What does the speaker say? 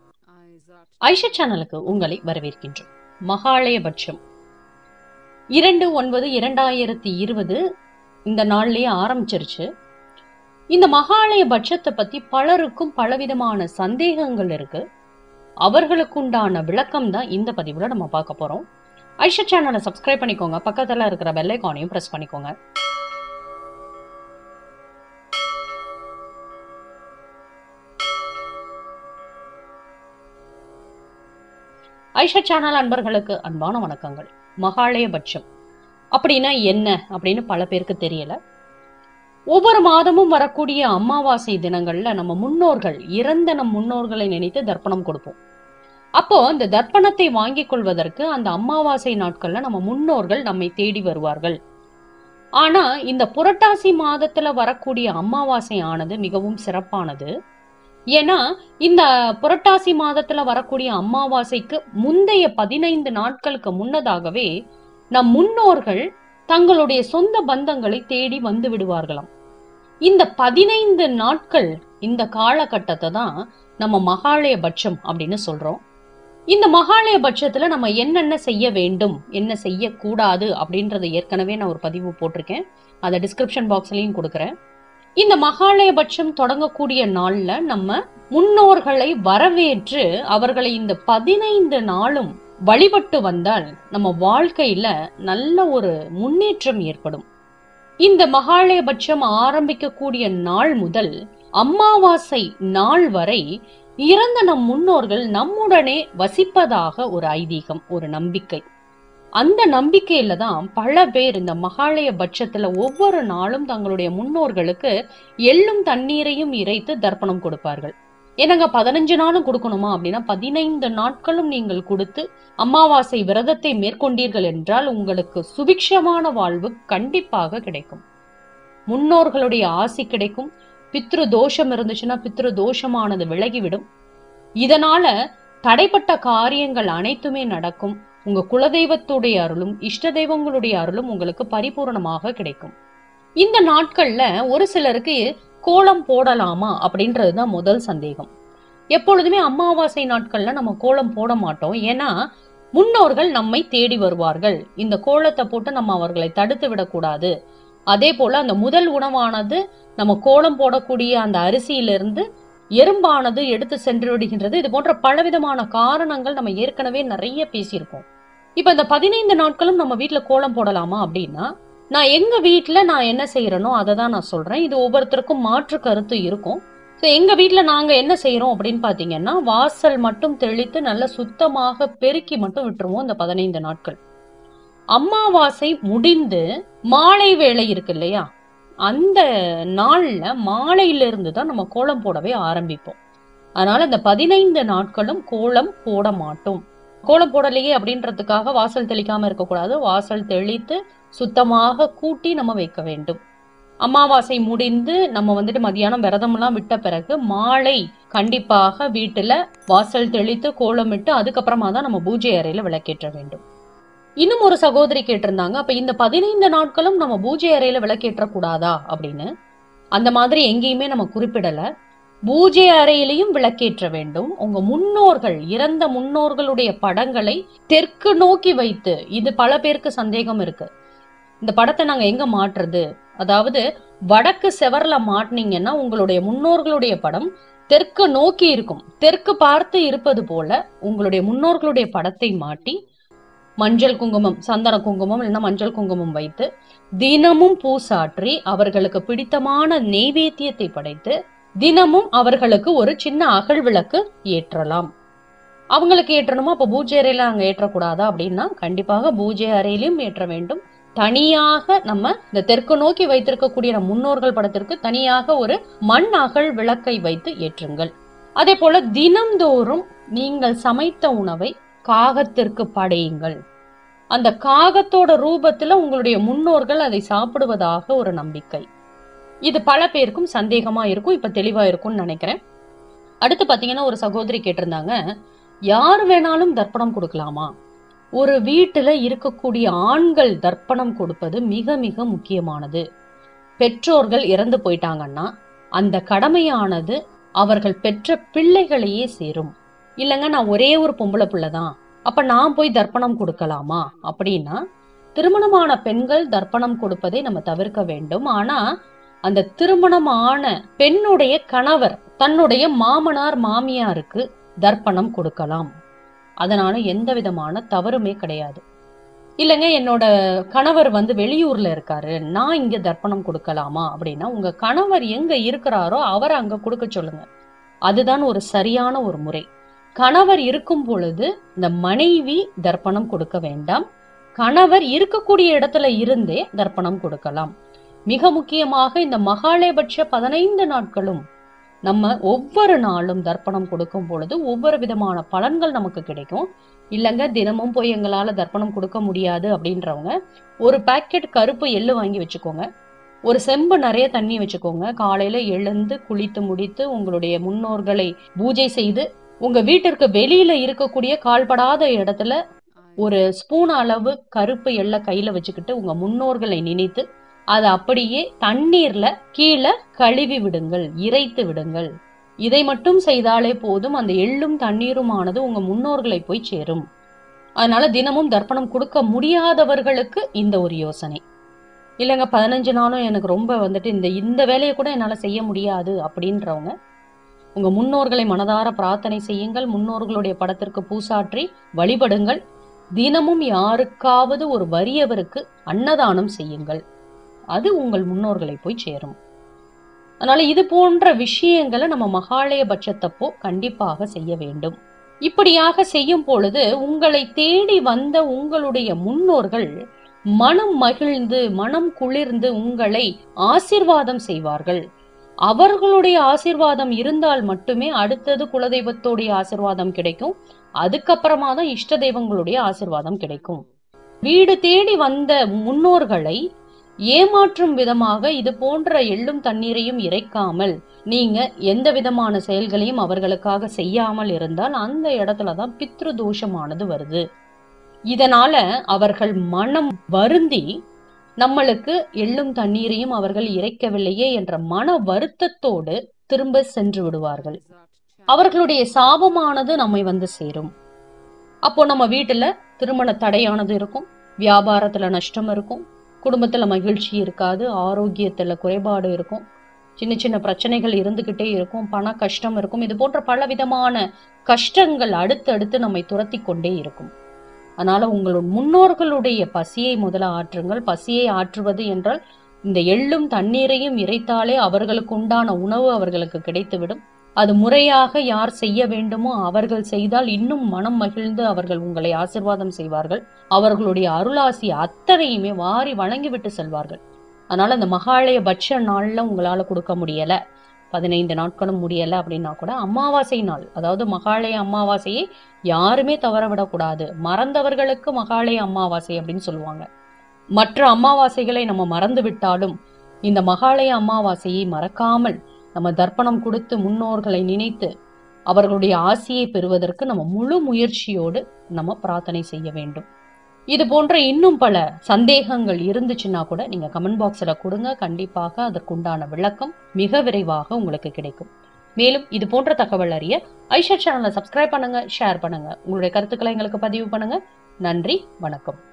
ஐஷா சேனலுக்கு உங்களை வரவேற்கின்றோம் மகாலயபட்சம் இரண்டு ஒன்பது இரண்டாயிரத்தி இருபது இந்த நாள்லயே ஆரம்பிச்சிருச்சு இந்த மகாலய பட்சத்தை பத்தி பலருக்கும் பலவிதமான சந்தேகங்கள் இருக்கு அவர்களுக்குண்டான விளக்கம் தான் இந்த பதிவுல நம்ம பார்க்க போறோம் ஐஷா சேனலை சப்ஸ்கிரைப் பண்ணிக்கோங்க பக்கத்துல இருக்கிற பெல் ஐக்கானையும் பிரஸ் பண்ணிக்கோங்க ஐஷா சேனல் அன்பர்களுக்கு அன்பான வணக்கங்கள் மகாலயபட்சம் அப்படின்னா என்ன அப்படின்னு பல பேருக்கு தெரியல ஒவ்வொரு மாதமும் வரக்கூடிய அமாவாசை தினங்கள்ல நம்ம முன்னோர்கள் இறந்த நம் முன்னோர்களை நினைத்து தர்ப்பணம் கொடுப்போம் அப்போ இந்த தர்ப்பணத்தை வாங்கிக் கொள்வதற்கு அந்த அமாவாசை நாட்கள்ல நம்ம முன்னோர்கள் நம்மை தேடி வருவார்கள் ஆனா இந்த புரட்டாசி மாதத்துல வரக்கூடிய அமாவாசை ஆனது மிகவும் சிறப்பானது ஏன்னா இந்த புரட்டாசி மாதத்துல வரக்கூடிய அமாவாசைக்கு முந்தைய பதினைந்து நாட்களுக்கு முன்னதாகவே நம் முன்னோர்கள் தங்களுடைய சொந்த பந்தங்களை தேடி வந்து விடுவார்களாம் இந்த பதினைந்து நாட்கள் இந்த காலகட்டத்தை தான் நம்ம மகாலய பட்சம் அப்படின்னு சொல்றோம் இந்த மகாலய பட்சத்துல நம்ம என்னென்ன செய்ய வேண்டும் என்ன செய்யக்கூடாது அப்படின்றத ஏற்கனவே நான் ஒரு பதிவு போட்டிருக்கேன் அதை டிஸ்கிரிப்ஷன் பாக்ஸ்லயும் கொடுக்குறேன் இந்த மகாலயபட்சம் தொடங்கக்கூடிய நாள்ல நம்ம முன்னோர்களை வரவேற்று அவர்களை இந்த பதினைந்து நாளும் வழிபட்டு வந்தால் நம்ம வாழ்க்கையில நல்ல ஒரு முன்னேற்றம் ஏற்படும் இந்த மகாலயபட்சம் ஆரம்பிக்கக்கூடிய நாள் முதல் அமாவாசை நாள் வரை இறந்த நம் முன்னோர்கள் நம்முடனே வசிப்பதாக ஒரு ஐதீகம் ஒரு நம்பிக்கை அந்த நம்பிக்கையில தான் பல பேர் இந்த மகாலய பட்சத்துல ஒவ்வொரு நாளும் தங்களுடைய முன்னோர்களுக்கு எள்ளும் தண்ணீரையும் இறைத்து தர்ப்பணம் கொடுப்பார்கள் என்னங்க பதினஞ்சு நாளும் கொடுக்கணுமா அப்படின்னா பதினைந்து நாட்களும் நீங்கள் கொடுத்து அமாவாசை விரதத்தை மேற்கொண்டீர்கள் என்றால் உங்களுக்கு சுபிக்ஷமான வாழ்வு கண்டிப்பாக கிடைக்கும் முன்னோர்களுடைய ஆசி கிடைக்கும் பித்ரு தோஷம் இருந்துச்சுன்னா பித்ரு தோஷமானது விலகிவிடும் இதனால தடைப்பட்ட காரியங்கள் அனைத்துமே நடக்கும் உங்க குலதெய்வத்துடைய அருளும் இஷ்ட தெய்வங்களுடைய அருளும் உங்களுக்கு பரிபூரணமாக கிடைக்கும் இந்த நாட்கள்ல ஒரு சிலருக்கு கோலம் போடலாமா அப்படின்றதுதான் முதல் சந்தேகம் எப்பொழுதுமே அமாவாசை நாட்கள்ல நம்ம கோலம் போட மாட்டோம் ஏன்னா முன்னோர்கள் நம்மை தேடி வருவார்கள் இந்த கோலத்தை போட்டு நம்ம அவர்களை தடுத்து விடக்கூடாது அதே போல அந்த முதல் உணவானது நம்ம கோலம் போடக்கூடிய அந்த அரிசியிலிருந்து எறும்பானது எடுத்து சென்று விடுகின்றது இது போன்ற பலவிதமான காரணங்கள் நம்ம ஏற்கனவே நிறைய பேசியிருக்கோம் இப்ப இந்த பதினைந்து நாட்களும் நம்ம வீட்டுல கோலம் போடலாமா அப்படின்னா நான் எங்க வீட்டுல நான் என்ன செய்யறனோ அதை தான் நான் சொல்றேன் இது ஒவ்வொருத்தருக்கும் மாற்று கருத்து இருக்கும் ஸோ எங்க வீட்டுல நாங்க என்ன செய்யறோம் அப்படின்னு பாத்தீங்கன்னா வாசல் மட்டும் தெளித்து நல்ல சுத்தமாக பெருக்கி மட்டும் விட்டுருவோம் இந்த பதினைந்து நாட்கள் அமாவாசை முடிந்து மாலை வேலை இருக்கு இல்லையா அந்த நாள்ல மாலையில இருந்து தான் நம்ம கோலம் போடவே ஆரம்பிப்போம் அதனால இந்த பதினைந்து நாட்களும் கோலம் போட மாட்டோம் கோலம் போடலையே அப்படின்றதுக்காக வாசல் தெளிக்காம இருக்கக்கூடாது வாசல் தெளித்து சுத்தமாக கூட்டி நம்ம வைக்க வேண்டும் அமாவாசை முடிந்து நம்ம வந்துட்டு மதியானம் விரதம்லாம் விட்ட பிறகு மாலை கண்டிப்பாக வீட்டுல வாசல் தெளித்து கோலமிட்டு அதுக்கப்புறமா தான் நம்ம பூஜை அறையில விளக்கேற்ற வேண்டும் இன்னும் ஒரு சகோதரி கேட்டிருந்தாங்க அப்ப இந்த பதினைந்து நாட்களும் நம்ம பூஜை அறையில விளக்கேற்ற கூடாதா அப்படின்னு அந்த மாதிரி எங்கேயுமே நம்ம குறிப்பிடல பூஜை அறையிலையும் விளக்கேற்ற வேண்டும் உங்க முன்னோர்கள் இறந்த முன்னோர்களுடைய படங்களை தெற்கு நோக்கி வைத்து இது பல பேருக்கு சந்தேகம் இருக்கு இந்த படத்தை நாங்க எங்க மாற்றுறது அதாவது வடக்கு செவர்ல மாட்டினீங்கன்னா உங்களுடைய முன்னோர்களுடைய படம் தெற்கு நோக்கி இருக்கும் தெற்கு பார்த்து இருப்பது போல உங்களுடைய முன்னோர்களுடைய படத்தை மாட்டி மஞ்சள் குங்குமம் சந்தன குங்குமம் இல்லைன்னா மஞ்சள் குங்குமம் வைத்து தினமும் பூசாற்றி அவர்களுக்கு பிடித்தமான நெய்வேத்தியத்தை படைத்து தினமும் அவர்களுக்கு ஒரு சின்ன அகல் விளக்கு ஏற்றலாம் அவங்களுக்கு ஏற்றணுமா அப்ப பூஜை அறையில அங்க ஏற்றக்கூடாதா அப்படின்னா கண்டிப்பாக பூஜை அறையிலும் ஏற்ற வேண்டும் தனியாக நம்ம இந்த தெற்கு நோக்கி வைத்திருக்கக்கூடிய நம் முன்னோர்கள் படத்திற்கு தனியாக ஒரு மண் அகல் விளக்கை வைத்து ஏற்றுங்கள் அதே போல தினம்தோறும் நீங்கள் சமைத்த உணவை காகத்திற்கு படையுங்கள் அந்த காகத்தோட ரூபத்துல உங்களுடைய முன்னோர்கள் அதை சாப்பிடுவதாக ஒரு நம்பிக்கை இது பல பேருக்கும் சந்தேகமா இருக்கும் இப்ப தெளிவா இருக்கும்னு நினைக்கிறேன் அடுத்து பாத்தீங்கன்னா ஒரு சகோதரி கேட்டிருந்தாங்க யார் வேணாலும் தர்ப்பணம் கொடுக்கலாமா ஒரு வீட்டுல இருக்கக்கூடிய ஆண்கள் தர்ப்பணம் கொடுப்பது மிக மிக முக்கியமானது பெற்றோர்கள் இறந்து போயிட்டாங்கன்னா அந்த கடமையானது அவர்கள் பெற்ற பிள்ளைகளையே சேரும் இல்லைங்க நான் ஒரே ஒரு பொம்பளை பிள்ளை தான் அப்ப நான் போய் தர்ப்பணம் கொடுக்கலாமா அப்படின்னா திருமணமான பெண்கள் தர்ப்பணம் கொடுப்பதை நம்ம தவிர்க்க வேண்டும் ஆனா அந்த திருமணம் ஆன பெண்ணுடைய கணவர் தன்னுடைய மாமனார் மாமியாருக்கு தர்ப்பணம் கொடுக்கலாம் அதனால எந்த விதமான தவறுமே கிடையாது இல்லைங்க என்னோட கணவர் வந்து வெளியூர்ல இருக்காரு நான் இங்க தர்ப்பணம் கொடுக்கலாமா அப்படின்னா உங்க கணவர் எங்க இருக்கிறாரோ அவரை அங்க கொடுக்க சொல்லுங்க அதுதான் ஒரு சரியான ஒரு முறை கணவர் இருக்கும் பொழுது இந்த மனைவி தர்ப்பணம் கொடுக்க வேண்டாம் கணவர் இருக்கக்கூடிய இடத்துல இருந்தே தர்ப்பணம் கொடுக்கலாம் மிக முக்கியமாக இந்த மகாலயபட்ச பதினைந்து நாட்களும் நம்ம ஒவ்வொரு நாளும் தர்ப்பணம் கொடுக்கும் பொழுது ஒவ்வொரு விதமான பலன்கள் நமக்கு கிடைக்கும் இல்லைங்க தினமும் போய் எங்களால தர்ப்பணம் கொடுக்க முடியாது அப்படின்றவங்க ஒரு பாக்கெட் கருப்பு எள்ளு வாங்கி வச்சுக்கோங்க ஒரு செம்பு நிறைய தண்ணி வச்சுக்கோங்க காலையில எழுந்து குளித்து முடித்து உங்களுடைய முன்னோர்களை பூஜை செய்து உங்க வீட்டிற்கு வெளியில இருக்கக்கூடிய கால்படாத இடத்துல ஒரு ஸ்பூன் அளவு கருப்பு எள்ள கையில வச்சுக்கிட்டு உங்க முன்னோர்களை நினைத்து அதை அப்படியே தண்ணீர்ல கீழே கழுவி விடுங்கள் இறைத்து விடுங்கள் இதை மட்டும் செய்தாலே போதும் அந்த எள்ளும் தண்ணீருமானது உங்க முன்னோர்களை போய் சேரும் அதனால தினமும் தர்ப்பணம் கொடுக்க முடியாதவர்களுக்கு இந்த ஒரு யோசனை இல்லைங்க பதினஞ்சு நாளும் எனக்கு ரொம்ப வந்துட்டு இந்த இந்த வேலையை கூட என்னால செய்ய முடியாது அப்படின்றவங்க உங்க முன்னோர்களை மனதார பிரார்த்தனை செய்யுங்கள் முன்னோர்களுடைய படத்திற்கு பூசாற்றி வழிபடுங்கள் தினமும் யாருக்காவது ஒரு வறியவருக்கு அன்னதானம் செய்யுங்கள் அது உங்கள் முன்னோர்களை போய் சேரும் அதனால இது போன்ற விஷயங்களை நம்ம மகாலய பட்சத்தப்போ கண்டிப்பாக செய்ய வேண்டும் இப்படியாக செய்யும் பொழுது உங்களை தேடி வந்த உங்களுடைய முன்னோர்கள் மனம் மகிழ்ந்து மனம் குளிர்ந்து உங்களை ஆசிர்வாதம் செய்வார்கள் அவர்களுடைய ஆசிர்வாதம் இருந்தால் மட்டுமே அடுத்தது குலதெய்வத்தோடைய ஆசிர்வாதம் கிடைக்கும் அதுக்கப்புறமா தான் இஷ்ட தெய்வங்களுடைய ஆசிர்வாதம் கிடைக்கும் வீடு தேடி வந்த முன்னோர்களை ஏமாற்றும் விதமாக இது போன்ற எள்ளும் தண்ணீரையும் இறைக்காமல் நீங்க எந்த விதமான செயல்களையும் அவர்களுக்காக செய்யாமல் இருந்தால் அந்த இடத்துலதான் பித்ரு தோஷமானது வருது இதனால அவர்கள் மனம் வருந்தி நம்மளுக்கு எள்ளும் தண்ணீரையும் அவர்கள் இறைக்கவில்லையே என்ற மன வருத்தத்தோடு திரும்ப சென்று விடுவார்கள் அவர்களுடைய சாபமானது நம்மை வந்து சேரும் அப்போ நம்ம வீட்டுல திருமண தடையானது இருக்கும் வியாபாரத்துல நஷ்டம் இருக்கும் குடும்பத்துல மகிழ்ச்சி இருக்காது ஆரோக்கியத்துல குறைபாடு இருக்கும் சின்ன சின்ன பிரச்சனைகள் இருந்துகிட்டே இருக்கும் பண கஷ்டம் இருக்கும் இது போன்ற பல விதமான கஷ்டங்கள் அடுத்தடுத்து நம்மை துரத்தி கொண்டே இருக்கும் அதனால உங்களோட முன்னோர்களுடைய பசியை முதல்ல ஆற்றுங்கள் பசியை ஆற்றுவது என்றால் இந்த எள்ளும் தண்ணீரையும் இறைத்தாலே அவர்களுக்கு உண்டான உணவு அவர்களுக்கு கிடைத்துவிடும் அது முறையாக யார் செய்ய வேண்டுமோ அவர்கள் செய்தால் இன்னும் மனம் மகிழ்ந்து அவர்கள் உங்களை ஆசிர்வாதம் செய்வார்கள் அவர்களுடைய அருளாசி அத்தனையுமே வாரி வழங்கிவிட்டு செல்வார்கள் அதனால அந்த மகாலய பட்ச நாள்ல உங்களால கொடுக்க முடியல பதினைந்து நாட்களும் முடியல அப்படின்னா கூட அமாவாசை நாள் அதாவது மகாலய அமாவாசையை யாருமே தவற விடக்கூடாது மறந்தவர்களுக்கு மகாலய அமாவாசை அப்படின்னு சொல்லுவாங்க மற்ற அமாவாசைகளை நம்ம மறந்து விட்டாலும் இந்த மகாலய அமாவாசையை மறக்காமல் நம்ம தர்ப்பணம் கொடுத்து முன்னோர்களை நினைத்து அவர்களுடைய ஆசியை பெறுவதற்கு நம்ம முழு முயற்சியோடு நம்ம பிரார்த்தனை செய்ய வேண்டும் இது போன்ற இன்னும் பல சந்தேகங்கள் இருந்துச்சுன்னா கூட நீங்க கமெண்ட் பாக்ஸ்ல கொடுங்க கண்டிப்பாக அதற்குண்டான விளக்கம் மிக விரைவாக உங்களுக்கு கிடைக்கும் மேலும் இது போன்ற தகவல் அறிய ஐஷா சேனலை சப்ஸ்கிரைப் பண்ணுங்க ஷேர் பண்ணுங்க உங்களுடைய கருத்துக்களை எங்களுக்கு பதிவு பண்ணுங்க நன்றி வணக்கம்